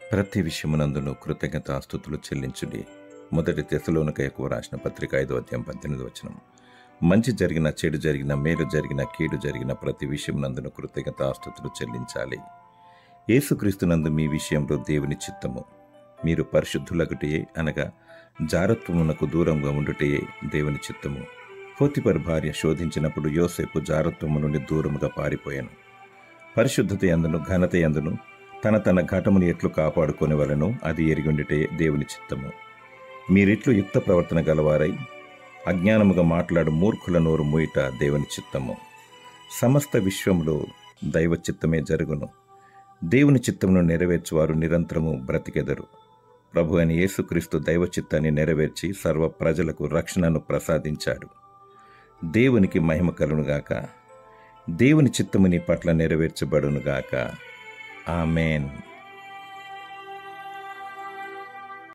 ప్రతి విషయమునందును కృతజ్ఞతాస్థుతులు చెల్లించుడి మొదటి తెసలోనికయకు రాసిన పత్రిక ఐదో అధ్యాయం పద్దెనిమిది వచనం మంచి జరిగిన చెడు జరిగిన మేలు జరిగిన కీడు జరిగిన ప్రతి విషయమునందును కృతజ్ఞతాస్థుతులు చెల్లించాలి యేసుక్రీస్తునందు మీ విషయంలో దేవుని చిత్తము మీరు పరిశుద్ధులగుటయే అనగా జారత్వమునకు దూరంగా ఉండుటయే దేవుని చిత్తము పోతిపర్ భార్య శోధించినప్పుడు యోసేపు జారత్వము నుండి దూరముగా పారిపోయాను పరిశుద్ధత ఎందును ఘనత ఎందును తన తన ఘటమును ఎట్లు కాపాడుకొని వలనో అది ఎరిగుండిటే దేవుని చిత్తము మీరిట్లు యుక్త ప్రవర్తన గలవారై అజ్ఞానముగా మాట్లాడు మూర్ఖుల నోరు మూయిట దేవుని చిత్తము సమస్త విశ్వములో దైవ చిత్తమే జరుగును దేవుని చిత్తమును నెరవేర్చువారు నిరంతరము బ్రతికెదరు ప్రభు అని యేసుక్రీస్తు దైవ చిత్తాన్ని నెరవేర్చి సర్వ ప్రజలకు రక్షణను ప్రసాదించాడు దేవునికి మహిమ కలునుగాక దేవుని చిత్తము నీ పట్ల నెరవేర్చబడునుగాక ఆమెన్